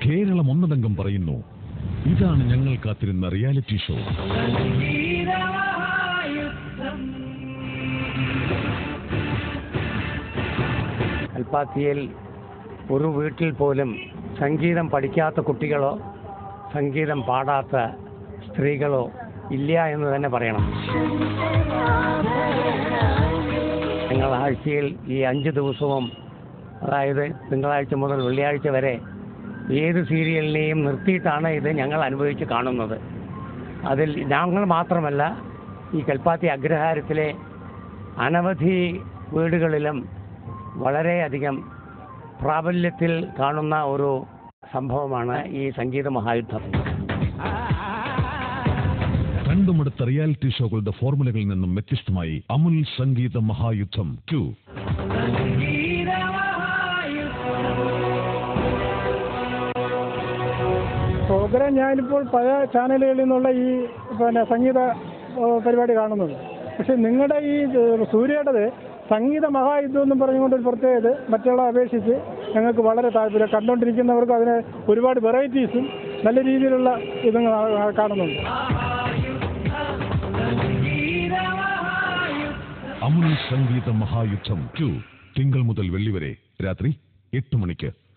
കേരളം ഒന്നടങ്കം പറയുന്നു ഇതാണ് ഞങ്ങൾ കാത്തിരുന്ന റിയാലിറ്റി ഷോ കൽപ്പാത്തിയിൽ ഒരു വീട്ടിൽ പോലും സംഗീതം പഠിക്കാത്ത കുട്ടികളോ സംഗീതം പാടാത്ത സ്ത്രീകളോ ഇല്ല എന്ന് തന്നെ പറയണം ഞങ്ങൾ ആഴ്ചയിൽ ഈ അഞ്ച് ദിവസവും അതായത് തിങ്കളാഴ്ച മുതൽ വെള്ളിയാഴ്ച വരെ ഏത് സീരിയലിനെയും നിർത്തിയിട്ടാണ് ഇത് ഞങ്ങൾ അനുഭവിച്ച് കാണുന്നത് അതിൽ ഞങ്ങൾ മാത്രമല്ല ഈ കൽപ്പാത്തി അഗ്രഹാരത്തിലെ അനവധി വീടുകളിലും വളരെയധികം പ്രാബല്യത്തിൽ കാണുന്ന ഒരു സംഭവമാണ് ഈ സംഗീത മഹായുദ്ധം കണ്ടുമടുത്ത റിയാലിറ്റി ഷോകളുടെ ഫോർമുലകളിൽ നിന്നും വ്യത്യസ്തമായി അമുൽ സംഗീത മഹായുദ്ധം ടു പ്രോഗ്രാം ഞാനിപ്പോൾ പല ചാനലുകളിൽ നിന്നുള്ള ഈ പിന്നെ സംഗീത ഏഹ്, പരിപാടി കാണുന്നത് പക്ഷെ നിങ്ങളുടെ ഈ ഏഹ്, സൂര്യയുടേത് സംഗീത മഹായുദ്ധം എന്നും പറഞ്ഞുകൊണ്ട് ഒരു പ്രത്യേകത മറ്റുള്ള അപേക്ഷിച്ച് ഞങ്ങൾക്ക് വളരെ താല്പര്യം കണ്ടുകൊണ്ടിരിക്കുന്നവർക്ക് അതിന് ഒരുപാട് വെറൈറ്റീസും നല്ല രീതിയിലുള്ള ഇതും കാ- കാണുന്നുണ്ട് അമുൽ സംഗീത മഹായുദ്ധം ടു തിങ്കൾ മുതൽ വെള്ളി വരെ രാത്രി എട്ട് മണിക്ക്